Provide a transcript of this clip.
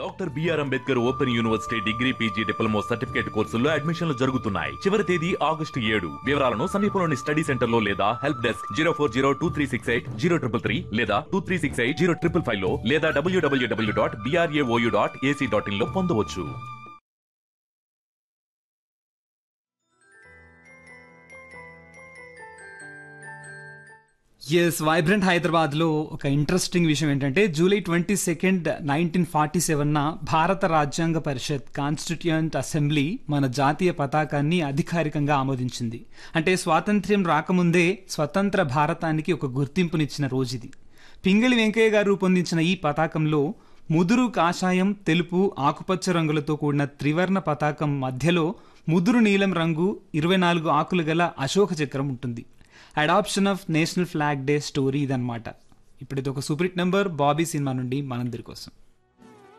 doctor B R Ambedkar open university degree PG diploma certificate కోర్సుల్లో అడ్మిషన్లు జరుగుతున్నాయి చివరి తేదీ ఆగస్టు ఏడు వివరాలను సమీపంలోని స్టడీ సెంటర్ లో లేదా help desk zero four zero two three six eight zero triple three లేదా two three six eight zero triple five లో లేదా W W W dot BRAOU dot AC dot in లో పొందవచ్చు ఎస్ వైబ్రెంట్ హైదరాబాద్ లో ఒక ఇంట్రెస్టింగ్ విషయం ఏంటంటే July twenty second nineteen forty సెవెన్న భారత రాజ్యాంగ పరిషత్ కాన్స్టిట్యూయెంట్ అసెంబ్లీ మన జాతీయ పతాకాన్ని అధికారికంగా ఆమోదించింది అంటే స్వాతంత్ర్యం రాకముందే స్వతంత్ర భారతానికి ఒక గుర్తింపునిచ్చిన రోజు ఇది పింగళి వెంకయ్య గారు రూపొందించిన ఈ పతాకంలో ముదురు కాషాయం తెలుపు ఆకుపచ్చ రంగులతో కూడిన త్రివర్ణ పతాకం మధ్యలో ముదురు నీలం రంగు ఇరవై నాలుగు ఆకులు గల అశోక చక్రం ఉంటుంది adoption of national flag day story ఇదన్నమాట ఇప్పుడు ఇది ఒక super hit number Bobby cinema నుండి మనందరి కోసం